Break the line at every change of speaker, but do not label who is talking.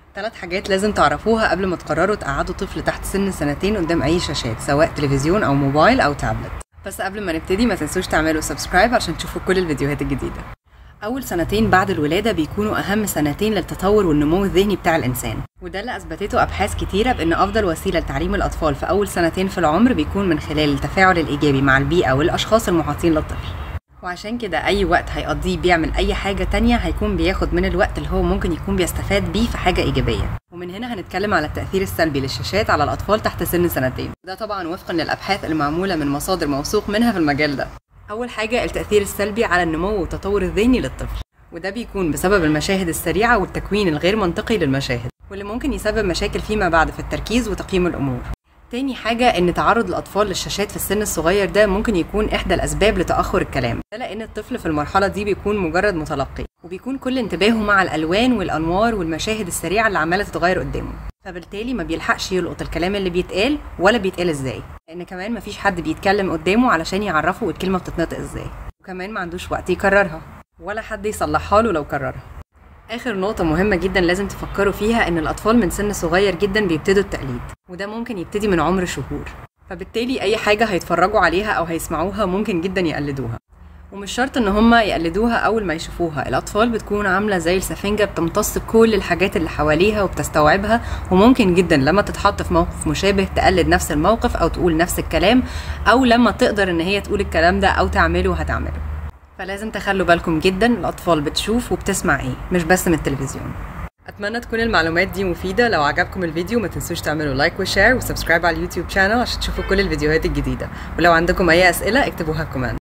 ثلاث حاجات لازم تعرفوها قبل ما تقرروا تقعدوا طفل تحت سن سنتين قدام اي شاشات سواء تلفزيون او موبايل او تابلت بس قبل ما نبتدي ما تنسوش تعملوا سبسكرايب عشان تشوفوا كل الفيديوهات الجديدة أول سنتين بعد الولادة بيكونوا أهم سنتين للتطور والنمو الذهني بتاع الإنسان وده اللي أثبتته أبحاث كتيرة بأن أفضل وسيلة لتعليم الأطفال في أول سنتين في العمر بيكون من خلال التفاعل الإيجابي مع البيئة والأشخاص المحاطين للطفل وعشان كده أي وقت هيقضيه بيعمل أي حاجة تانية هيكون بياخد من الوقت اللي هو ممكن يكون بيستفاد بيه في حاجة إيجابية ومن هنا هنتكلم على التأثير السلبي للشاشات على الأطفال تحت سن سنتين ده طبعا وفقا للأبحاث المعمولة من مصادر موثوق منها في المجال ده أول حاجة التأثير السلبي على النمو والتطور الذهني للطفل وده بيكون بسبب المشاهد السريعة والتكوين الغير منطقي للمشاهد واللي ممكن يسبب مشاكل فيما بعد في التركيز وتقييم الأمور تاني حاجة إن تعرض الأطفال للشاشات في السن الصغير ده ممكن يكون إحدى الأسباب لتأخر الكلام ده لأن الطفل في المرحلة دي بيكون مجرد متلقي وبيكون كل انتباهه مع الألوان والأنوار والمشاهد السريعة اللي عمالة تتغير قدامه فبالتالي ما بيلحقش يلقط الكلام اللي بيتقال ولا بيتقال ازاي لان كمان مفيش حد بيتكلم قدامه علشان يعرفه الكلمه بتتنطق ازاي وكمان ما عندوش وقت يكررها ولا حد يصلحها له لو كررها آخر نقطة مهمة جدا لازم تفكروا فيها إن الأطفال من سن صغير جدا بيبتدوا التقليد وده ممكن يبتدي من عمر شهور فبالتالي أي حاجة هيتفرجوا عليها أو هيسمعوها ممكن جدا يقلدوها ومش شرط ان هما يقلدوها اول ما يشوفوها الاطفال بتكون عامله زي السفنجه بتمتص كل الحاجات اللي حواليها وبتستوعبها وممكن جدا لما تتحط في موقف مشابه تقلد نفس الموقف او تقول نفس الكلام او لما تقدر ان هي تقول الكلام ده او تعمله هتعمله فلازم تخلوا بالكم جدا الاطفال بتشوف وبتسمع ايه مش بس من التلفزيون اتمنى تكون المعلومات دي مفيده لو عجبكم الفيديو ما تنسوش تعملوا لايك وشير وسبسكرايب على اليوتيوب شانل عشان تشوفوا كل الفيديوهات الجديده ولو عندكم اي اسئله اكتبوها في كومنت